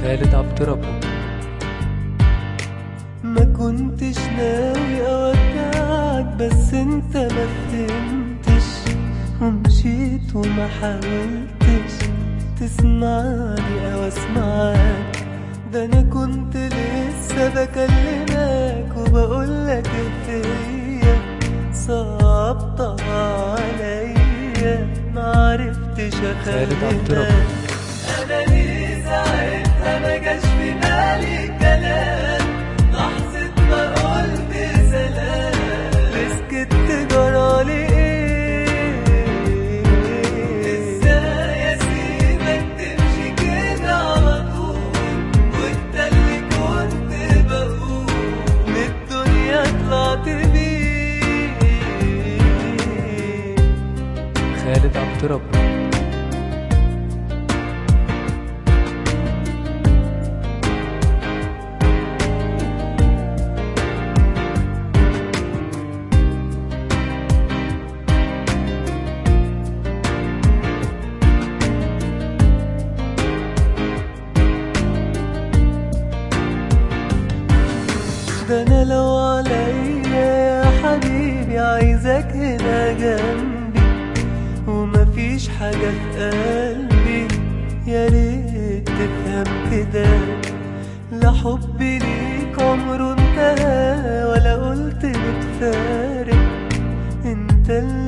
خالد عبد ربه ما كنتش ناوي اودعك بس انت ما فهمتش ومشيت وما حاولتش تسمعني او اسمعك ده انا كنت لسه بكلمك وبقولك اهدية صعبتها عليا معرفتش خالد عبد اخليك ربه انا ليه ساعتها ما جاش في بالي كلام لحظة ما قلت سلام مسكت جرالي ايه ازاي اسيبك تمشي كده على طول وانت اللي كنت بقول من الدنيا طلعت بيه خالد عبد ربه ده انا لو عليا يا حبيبي عايزك هنا جنبي ومفيش حاجة في قلبي يا ريت تفهم كده لا حبي ليك عمره انتهى ولا قلت نتفارق انت اللي